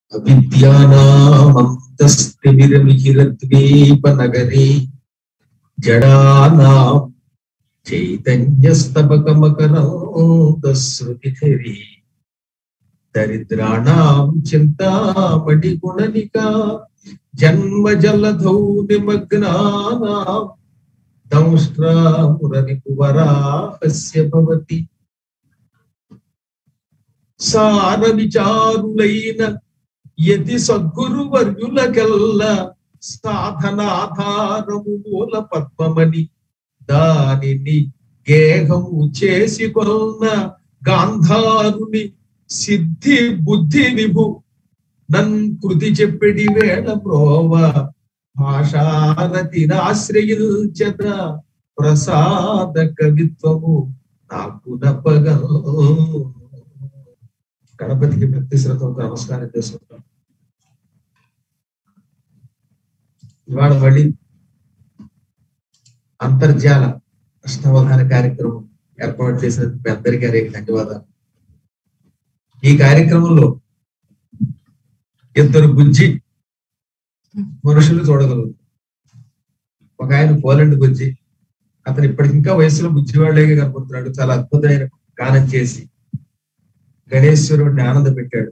అవిద్యానామంతస్తిమిరమిహిరద్వీపనగరే జడానాం చైతన్యస్తబకమకరాంతశ్రుతిధరి దరిద్రాణాం చింతామణి గుణనికా జన్మ జలధౌ నిమగ్నానాం దంష్ట్రామురనిపువరాహస్య భవతి సార విచారులైన యతి సద్గురు వర్యులకెల్ల సాధనాధారము మూల పద్మమని దానిని గేహము చేసి కొన్న గాంధారుని సిద్ధి బుద్ధి విభు నన్ కృతి చెప్పెడి వేళ ప్రోవ భాషారతిరాశ్రయించద ప్రసాద కవిత్వము నాకు నప్పగా గణపతికి భక్తి శ్రద్ధతో నమస్కారం చేసుకుంటాం ఇవాళ మళ్ళీ అంతర్జాల అష్టావధాన కార్యక్రమం ఏర్పాటు చేసినందుకు మీ అందరికీ అనేక ధన్యవాదాలు ఈ కార్యక్రమంలో ఇద్దరు బుజ్జి మనుషులు చూడగలుగుతారు ఒక ఆయన పోలండ్ బుజ్జి అతను ఇప్పటికి ఇంకా వయసులో బుజ్జివాళ్ళేగా కనపడుతున్నాడు చాలా అద్భుతమైన గానం చేసి గణేశ్వరుడిని ఆనంద పెట్టాడు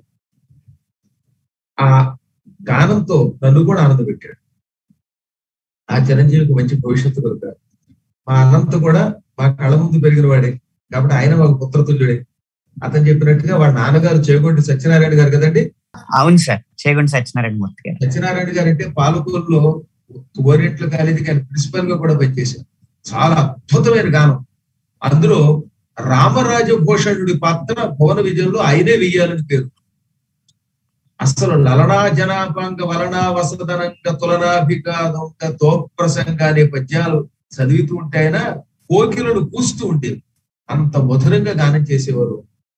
ఆ గానంతో నన్ను కూడా ఆనంద పెట్టాడు ఆ చిరంజీవికి మంచి భవిష్యత్తు కలుగుతాడు మా అనంత కూడా మా కళ్ళ ముందు పెరిగిన వాడే కాబట్టి ఆయన మాకు పుత్రతుల్యుడే అతను చెప్పినట్టుగా వాళ్ళ నాన్నగారు చేగొండి సత్యనారాయణ గారు కదండి అవును సార్ చేగుండి సత్యనారాయణ మూర్తి గారు సత్యనారాయణ గారు అంటే పాలకూరులో ఓరియంటల్ కాలేజీకి ఆయన ప్రిన్సిపల్ గా కూడా పనిచేశారు చాలా అద్భుతమైన గానం అందులో రామరాజ భూషణుడి పాత్ర భువన విజయంలో ఆయనే వెయ్యాలని పేరు అసలు లలనా జనాభాంగ వలనా వసదనంగ తులనాభికాదంగ తోప్రసంగ అనే పద్యాలు చదువుతూ ఉంటే ఆయన కోకిలను కూస్తూ ఉండేవి అంత మధురంగా గానం చేసేవారు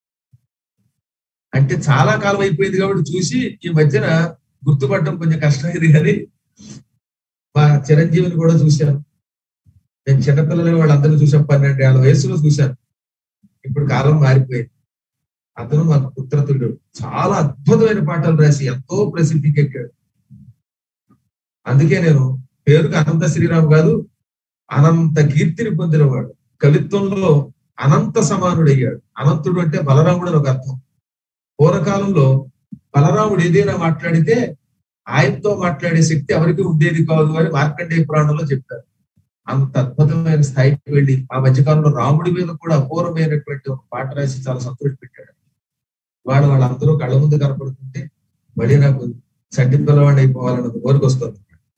అంటే చాలా కాలం అయిపోయింది కాబట్టి చూసి ఈ మధ్యన గుర్తుపడడం కొంచెం కష్టమైంది కానీ మా చిరంజీవిని కూడా చూశాను నేను చిన్నపిల్లలు వాళ్ళందరినీ చూశాను పన్నెండు ఏళ్ళ వయసులో చూశాను ఇప్పుడు కాలం మారిపోయింది అతను మాకు పుత్రతుడు చాలా అద్భుతమైన పాటలు రాసి ఎంతో ప్రసిద్ధికి ఎక్కాడు అందుకే నేను పేరుకు అనంత శ్రీరామ్ కాదు అనంత కీర్తిని పొందినవాడు కవిత్వంలో అనంత సమానుడయ్యాడు అనంతుడు అంటే బలరాముడు అని ఒక అర్థం పూర్వకాలంలో బలరాముడు ఏదైనా మాట్లాడితే ఆయనతో మాట్లాడే శక్తి ఎవరికి ఉండేది కాదు అని మార్కండేయ పురాణంలో చెప్తారు అంత అద్భుతమైన స్థాయికి వెళ్ళి ఆ మధ్యకాలంలో రాముడి మీద కూడా అపూర్వమైనటువంటి ఒక పాట రాసి చాలా సంతోషపెట్టాడు వాడు వాళ్ళందరూ కళ్ళ ముందు కనపడుతుంటే మళ్ళీ నాకు చంటి పిల్లవాడిని అయిపోవాలన్న కోరిక వస్తుంది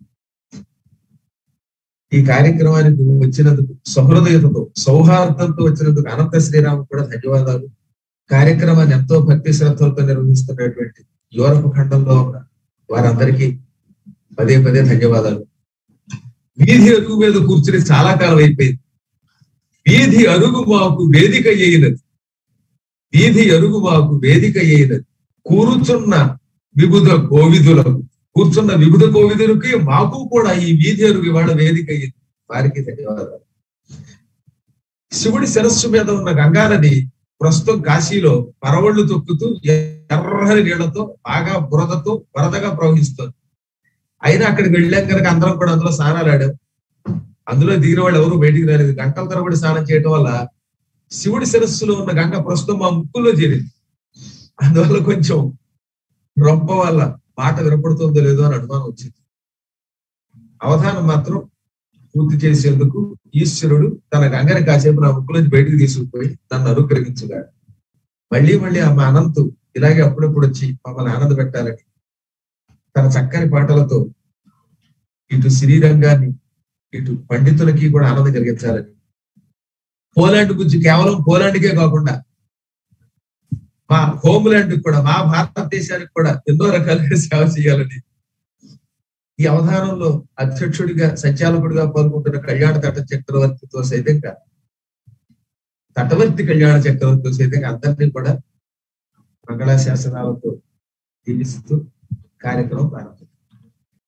ఈ కార్యక్రమానికి వచ్చినందుకు సహృదయతతో సౌహార్దంతో వచ్చినందుకు అనంత శ్రీరామ్ కూడా ధన్యవాదాలు కార్యక్రమాన్ని ఎంతో భక్తి శ్రద్ధలతో నిర్వహిస్తున్నటువంటి యూరప్ ఖండంలో ఉన్న వారందరికీ పదే పదే ధన్యవాదాలు వీధి అరుగు మీద కూర్చుని చాలా కాలం అయిపోయింది వీధి అరుగు మాకు వేదిక అయినది వీధి అరుగు మాకు వేదిక అయినది కూర్చున్న విబుధ కోవిదులకు కూర్చున్న విబుధ కోవిదులకి మాకు కూడా ఈ వీధి అరుగు ఇవాళ వేదిక అయ్యింది వారికి ధన్యవాదాలు శివుడి శిరస్సు మీద ఉన్న గంగానది ప్రస్తుతం కాశీలో పరవళ్లు తొక్కుతూ ఎర్రని నీళ్లతో బాగా బురదతో వరదగా ప్రవహిస్తుంది అయినా అక్కడికి వెళ్ళాం కనుక అందరం కూడా అందులో స్నానాలు ఆడాం అందులో దిగిన వాళ్ళు ఎవరు బయటికి రాలేదు గంటల తరబడి స్నానం చేయడం వల్ల శివుడి శిరస్సులో ఉన్న గంగ ప్రస్తుతం మా ముక్కుల్లో చేరింది అందువల్ల కొంచెం రొంప వల్ల మాట వినపడుతుందో లేదో అని అనుమానం వచ్చింది అవధానం మాత్రం పూర్తి చేసేందుకు ఈశ్వరుడు తన గంగని కాసేపు నా ముక్కులోంచి బయటికి తీసుకుపోయి నన్ను అనుగ్రహించుగాడు మళ్ళీ మళ్ళీ ఆ మా అనంతు ఇలాగే అప్పుడప్పుడు వచ్చి మమ్మల్ని ఆనంద పెట్టాలని తన చక్కని పాటలతో ఇటు శ్రీరంగాన్ని ఇటు పండితులకి కూడా ఆనందం కలిగించాలని పోలాండ్ గురించి కేవలం పోలాండ్కే కాకుండా మా హోమ్లాండ్ కూడా మా భారతదేశానికి కూడా ఎన్నో రకాలుగా సేవ చేయాలని ఈ అవధానంలో అధ్యక్షుడిగా సంచాలకుడిగా పాల్గొంటున్న కళ్యాణ తట చక్రవర్తితో సైతంగా తటవర్తి కళ్యాణ చక్రవర్తితో సైతంగా అందరినీ కూడా మంగళాశాసనాలతో దీవిస్తూ కార్యక్రమం ప్రారంభించారు